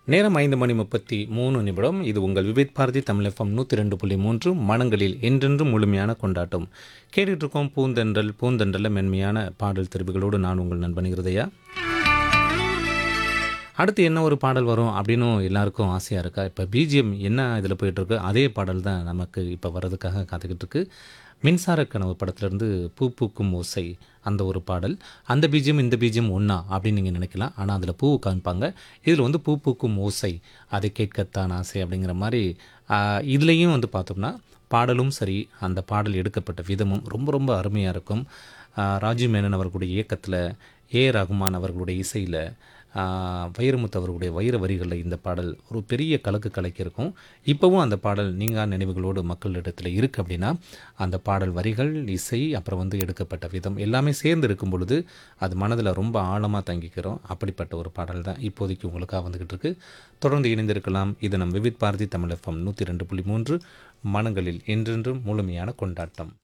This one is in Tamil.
நேரம் ஐந்து மணி முப்பத்தி மூணு நிமிடம் இது உங்கள் விவேத் பாரதி தமிழ் எஃப்எம் நூற்றி ரெண்டு புள்ளி மூன்று மனங்களில் என்றென்றும் முழுமையான கொண்டாட்டம் கேட்டுட்டு இருக்கோம் பூந்தென்றல் பூந்தென்றல்ல மென்மையான பாடல் தெரிவுகளோடு நான் உங்கள் நண்பன் இருதையா அடுத்து என்ன ஒரு பாடல் வரும் அப்படின்னு எல்லாருக்கும் ஆசையாக இருக்கா இப்போ பிஜிஎம் என்ன இதில் போயிட்டுருக்கு அதே பாடல் தான் நமக்கு இப்போ வர்றதுக்காக காத்துக்கிட்டு இருக்கு மின்சார கனவு படத்துலேருந்து பூ பூக்கும் ஓசை அந்த ஒரு பாடல் அந்த பிஜிஎம் இந்த பிஜிஎம் ஒன்றா அப்படின்னு நீங்கள் நினைக்கலாம் ஆனால் அதில் பூ காமிப்பாங்க இதில் வந்து பூ பூக்கும் ஓசை அதை கேட்கத்தான் ஆசை அப்படிங்கிற மாதிரி ஆஹ், இதுலேயும் வந்து பார்த்தோம்னா பாடலும் சரி அந்த பாடல் எடுக்கப்பட்ட விதமும் ரொம்ப ரொம்ப அருமையாக இருக்கும் ஆஹ், ராஜீவ் மேனன் அவர்களுடைய இயக்கத்தில் ஏ ரகுமான் அவர்களுடைய இசையில் வைரமுத்து அவர்களுடைய வைர வரிகளில் இந்த பாடல் ஒரு பெரிய கலக்கு கலக்கியிருக்கும் இப்போவும் அந்த பாடல் நீங்கா நினைவுகளோடு மக்களிடத்தில் இருக்குது அப்படின்னா அந்த பாடல் வரிகள் இசை அப்புறம் வந்து எடுக்கப்பட்ட விதம் எல்லாமே சேர்ந்து இருக்கும் பொழுது அது மனதில் ரொம்ப ஆழமாக தங்கிக்கிறோம் அப்படிப்பட்ட ஒரு பாடல் தான் இப்போதைக்கு உங்களுக்காக வந்துக்கிட்டு இருக்கு தொடர்ந்து இணைந்திருக்கலாம் இது நம் விவித் பாரதி தமிழ் எஃப்எம் நூற்றி ரெண்டு புள்ளி மூன்று மனங்களில் என்றென்றும் முழுமையான கொண்டாட்டம்